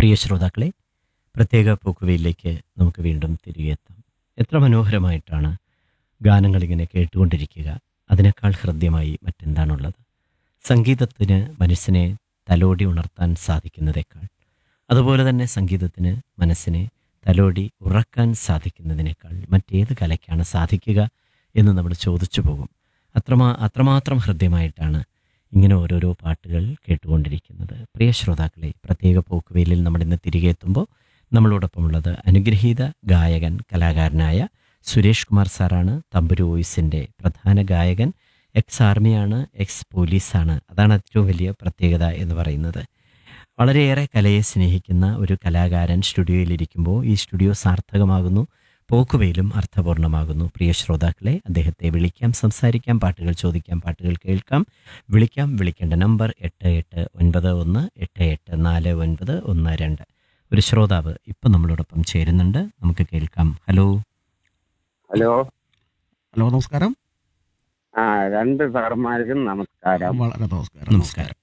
പ്രിയ ശ്രോതാക്കളെ പ്രത്യേക പോക്കുവയിലേക്ക് നമുക്ക് വീണ്ടും തിരികെ എത്താം എത്ര മനോഹരമായിട്ടാണ് ഗാനങ്ങളിങ്ങനെ കേട്ടുകൊണ്ടിരിക്കുക അതിനേക്കാൾ ഹൃദ്യമായി മറ്റെന്താണുള്ളത് സംഗീതത്തിന് മനസ്സിനെ തലോടി ഉണർത്താൻ സാധിക്കുന്നതേക്കാൾ അതുപോലെ തന്നെ സംഗീതത്തിന് മനസ്സിനെ തലോടി ഉറക്കാൻ സാധിക്കുന്നതിനേക്കാൾ മറ്റേത് കലയ്ക്കാണ് സാധിക്കുക എന്ന് നമ്മൾ ചോദിച്ചു പോകും അത്രമാ അത്രമാത്രം ഹൃദ്യമായിട്ടാണ് ഇങ്ങനെ ഓരോരോ പാട്ടുകൾ കേട്ടുകൊണ്ടിരിക്കുന്നത് പ്രിയ ശ്രോതാക്കളെ പ്രത്യേക പോക്കുവെയിലിൽ നമ്മൾ ഇന്ന് തിരികെ എത്തുമ്പോൾ നമ്മളോടൊപ്പമുള്ളത് അനുഗ്രഹീത ഗായകൻ കലാകാരനായ സുരേഷ് കുമാർ സാറാണ് തമ്പുരു വോയിസിൻ്റെ പ്രധാന ഗായകൻ എക്സ് ആർമിയാണ് എക്സ് പോലീസാണ് അതാണ് ഏറ്റവും വലിയ പ്രത്യേകത എന്ന് പറയുന്നത് വളരെയേറെ കലയെ സ്നേഹിക്കുന്ന ഒരു കലാകാരൻ സ്റ്റുഡിയോയിലിരിക്കുമ്പോൾ ഈ സ്റ്റുഡിയോ സാർത്ഥകമാകുന്നു പോക്കുവയിലും അർത്ഥപൂർണ്ണമാകുന്നു പ്രിയ ശ്രോതാക്കളെ അദ്ദേഹത്തെ വിളിക്കാം സംസാരിക്കാം പാട്ടുകൾ ചോദിക്കാം പാട്ടുകൾ കേൾക്കാം വിളിക്കാം വിളിക്കേണ്ട നമ്പർ എട്ട് എട്ട് ഒൻപത് ഒന്ന് എട്ട് എട്ട് നാല് ഒൻപത് ഒന്ന് രണ്ട് ഒരു ശ്രോതാവ് ഇപ്പം നമ്മളോടൊപ്പം ചേരുന്നുണ്ട് നമുക്ക് കേൾക്കാം ഹലോ ഹലോ ഹലോ നമസ്കാരം ആ രണ്ട് സാറന്മാർക്കും നമസ്കാരം വളരെ നമസ്കാരം നമസ്കാരം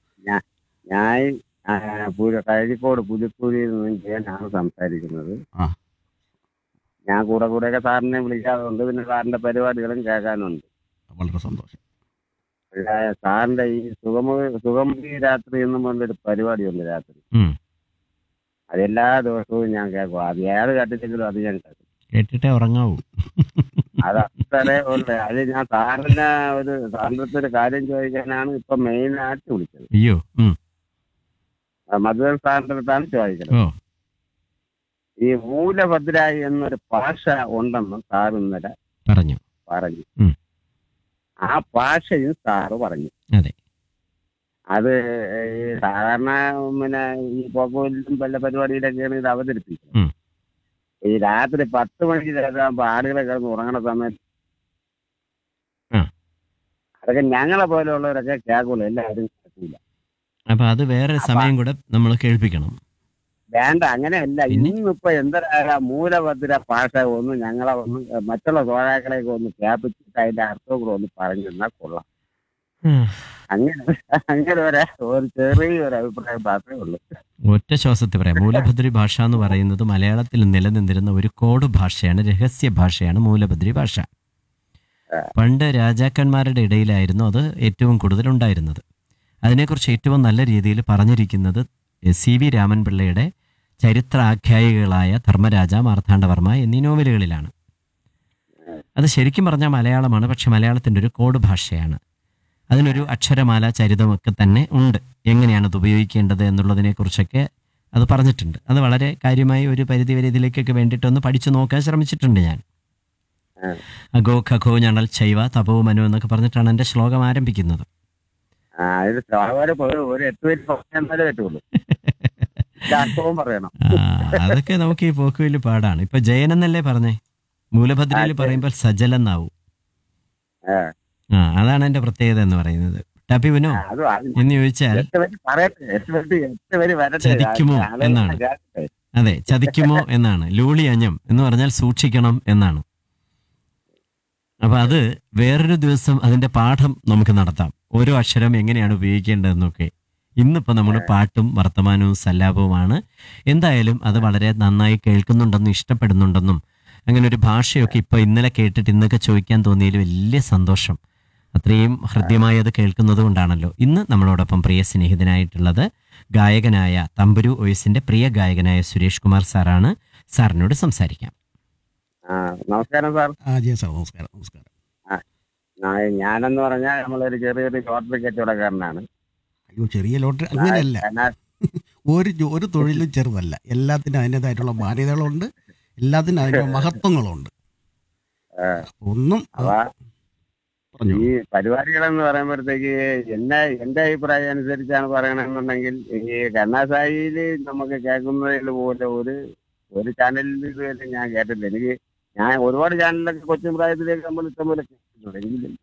ഞാൻ ആ, പുര കഴലിക്കോട് പുതുപ്പൂരിൽ നിന്നും ജയനാണ് സംസാരിക്കുന്നത് ആ. ഞാൻ കൂടെ കൂടെയൊക്കെ സാറിനെ വിളിക്കാറുണ്ട് പിന്നെ സാറിന്റെ പരിപാടികളും കേൾക്കാനുണ്ട് വളരെ സന്തോഷം പക്ഷേ സാറിന്റെ ഈ സുഗമ സുഗമി രാത്രി എന്നും പറഞ്ഞൊരു പരിപാടിയുണ്ട് രാത്രി ഉം. അത് എല്ലാ ദിവസവും ഞാൻ കേൾക്കും അത് ഏത് കേട്ടിട്ടെങ്കിലും അത് ഞാൻ കേൾക്കും കേട്ടിട്ടേ ഉറങ്ങാവൂ അത് അത്രേ ഉള്ളു അത് ഞാൻ സാറിന് ഒരു സാറിന്റെ അടുത്ത് ഒരു കാര്യം ചോദിക്കാനാണ് ഇപ്പൊ മെയിനായിട്ട് വിളിച്ചത് അയ്യോ ഉം. ആ, മധുരൻ സാറിന്റെ അടുത്താണ് ചോദിക്കുന്നത് ഓ ഈ മൂലഭദ്ര എന്നൊരു ഭാഷ ഉണ്ടെന്ന് സാർ ഇന്നലെ പറഞ്ഞു പറഞ്ഞു ഉം. ആ ഭാഷയും സാറ് പറഞ്ഞു അതെ അത് ഈ സാധാരണ പിന്നെ ഈ പോക്കോയിലും വല്ല പരിപാടിയിലൊക്കെയാണ് ഇത് അവതരിപ്പിക്കുന്നത് ഉം. ഈ രാത്രി പത്ത് മണിക്ക് ശേഷം ആടുകളെ കിടന്ന് ഉറങ്ങണ സമയത്ത് ആ. അതൊക്കെ ഞങ്ങളെ പോലെയുള്ളവരൊക്കെ കേൾക്കുള്ളൂ എല്ലാവരും കേൾക്കൂല അപ്പൊ അത് വേറെ സമയം കൂടെ നമ്മൾ കേൾപ്പിക്കണം വേണ്ട അങ്ങനെയല്ല പിന്നെ? ഇന്നിപ്പോ എന്താ മൂലഭദ്ര ഭാഷ ഒന്ന് ഞങ്ങളെ ഒന്ന് മറ്റുള്ള സോഴാക്കളെയൊക്കെ ഒന്ന് കേൾപ്പിച്ചിട്ട് അതിന്റെ അർത്ഥം കൂടെ ഒന്ന് പറഞ്ഞു തന്നാൽ കൊള്ളാം ഉം. അങ്ങനെ അങ്ങനെ ഒരു ഒരു ചെറിയൊരു അഭിപ്രായം മാത്രമേ ഉള്ളൂ ഒറ്റ ശ്വാസത്തിൽ പറയാം മൂലഭദ്രി ഭാഷ എന്ന് പറയുന്നത് മലയാളത്തിൽ നിലനിന്നിരുന്ന ഒരു കോഡ് ഭാഷയാണ് രഹസ്യ ഭാഷയാണ് മൂലഭദ്രി ഭാഷ പണ്ട് രാജാക്കന്മാരുടെ ഇടയിലായിരുന്നു അത് ഏറ്റവും കൂടുതൽ ഉണ്ടായിരുന്നത് അതിനെക്കുറിച്ച് ഏറ്റവും നല്ല രീതിയിൽ പറഞ്ഞിരിക്കുന്നത് സി വി രാമൻപിള്ളയുടെ ചരിത്രാഖ്യായികളായ ധർമ്മരാജ മാർത്താണ്ഡവർമ്മ എന്നീ നോവലുകളിലാണ് അത് ശരിക്കും പറഞ്ഞാൽ മലയാളമാണ് പക്ഷെ മലയാളത്തിൻ്റെ ഒരു കോഡ് ഭാഷയാണ് അതിനൊരു അക്ഷരമാല ചരിതമൊക്കെ തന്നെ ഉണ്ട് എങ്ങനെയാണ് അത് ഉപയോഗിക്കേണ്ടത് എന്നുള്ളതിനെക്കുറിച്ചൊക്കെ അത് പറഞ്ഞിട്ടുണ്ട് അത് വളരെ കാര്യമായി ഒരു പരിധി വരെ ഇതിലേക്കൊക്കെ വേണ്ടിയിട്ടൊന്ന് പഠിച്ചു നോക്കാൻ ശ്രമിച്ചിട്ടുണ്ട് ഞാൻ ആ. അഗോ ഖഗോ ഞണൽ ചൈവ തപോ മനു എന്നൊക്കെ പറഞ്ഞിട്ടാണ് എൻ്റെ ശ്ലോകം ആരംഭിക്കുന്നത് ആ ഇത് ഒരു ഒരു- ഒരു എട്ട് പേര് പറഞ്ഞാലേ പറ്റുള്ളൂ ഇതിന്റെ അർത്ഥവും പറയണം ആ, അതൊക്കെ നമുക്ക് ഈ പോക്കുവയിൽ പാടാണ് ഇപ്പൊ ജയൻ എന്നല്ലേ പറഞ്ഞേ മൂലഭദ്രയിൽ ആ, പറയുമ്പോൾ സജലെന്നാവും ആ. ആ അതാണ് എൻ്റെ പ്രത്യേകത എന്ന് പറയുന്നത് ടപിവിനോ ആ, അത് അത് എന്ന് ചോദിച്ചാൽ എട്ട് പേര് പറയട്ടെ എട്ട് പേര് എട്ട് പേര് വരട്ടെ ചതിക്കുമോ ആളുകളെ എന്നാണ്. കേൾക്കട്ടെ. അതെ ചതിക്കുമോ എന്നാണ് ലൂളി അഞ്ഞം എന്ന് പറഞ്ഞാൽ സൂക്ഷിക്കണം എന്നാണ് അപ്പൊ അത് വേറൊരു ദിവസം അതിന്റെ പാഠം നമുക്ക് നടത്താം ഓരോ അക്ഷരം എങ്ങനെയാണ് ഉപയോഗിക്കേണ്ടതെന്നൊക്കെ ഇന്നിപ്പോ നമ്മൾ പാട്ടും വർത്തമാനവും സല്ലാപവുമാണ് എന്തായാലും അത് വളരെ നന്നായി കേൾക്കുന്നുണ്ടെന്നും ഇഷ്ടപ്പെടുന്നുണ്ടെന്നും അങ്ങനെ ഒരു ഭാഷയൊക്കെ ഇപ്പൊ ഇന്നലെ കേട്ടിട്ട് ഇന്നൊക്കെ ചോദിക്കാൻ തോന്നിയതിൽ വലിയ സന്തോഷം അത്രയും ഹൃദ്യമായി അത് കേൾക്കുന്നത് കൊണ്ടാണല്ലോ ഇന്ന് നമ്മളോടൊപ്പം പ്രിയ സ്നേഹിതനായിട്ടുള്ളത് ഗായകനായ തമ്പുരു ഒയസിന്റെ പ്രിയ ഗായകനായ സുരേഷ് കുമാർ സാറാണ് സാറിനോട് സംസാരിക്കാം ആ നമസ്കാരം സാർ ആ ജയ സാർ നമസ്കാരം നമസ്കാരം ആ, ഞാനെന്ന് പറഞ്ഞാൽ നമ്മളൊരു ചെറിയൊരു ലോട്ടറി കച്ചവടക്കാരനാണ് അയ്യോ ചെറിയ ലോട്ടറി അങ്ങനെയല്ല ഞാൻ- ഒരു ജോ- ഒരു തൊഴിലും ചെറുതല്ല എല്ലാത്തിനും അതിൻ്റെതായിട്ടുള്ള മാന്യതകളുണ്ട് എല്ലാത്തിനും അതിൻ്റെ മഹത്വങ്ങളുണ്ട് ആ. ഒന്നും അവ പറഞ്ഞു ഈ പരിപാടികളെന്ന് പറയുമ്പോഴത്തേക്ക് എന്നെ എന്റെ അഭിപ്രായം അനുസരിച്ചാണ് പറയണമെന്നുണ്ടെങ്കിൽ ഈ കണ്ണാസായിയിൽ നമുക്ക് കേൾക്കുന്നതിൽ പോലെ ഒരു ഒരു ചാനലിൽ ഇതുവരെ ഞാൻ കേട്ടില്ല എനിക്ക് ഞാൻ ഒരുപാട് ചാനലൊക്കെ കൊച്ചു പ്രായത്തിലേക്ക് നമ്മൾ ഇഷ്ടംപോലെ കേട്ടിട്ടുണ്ട് എങ്കിലും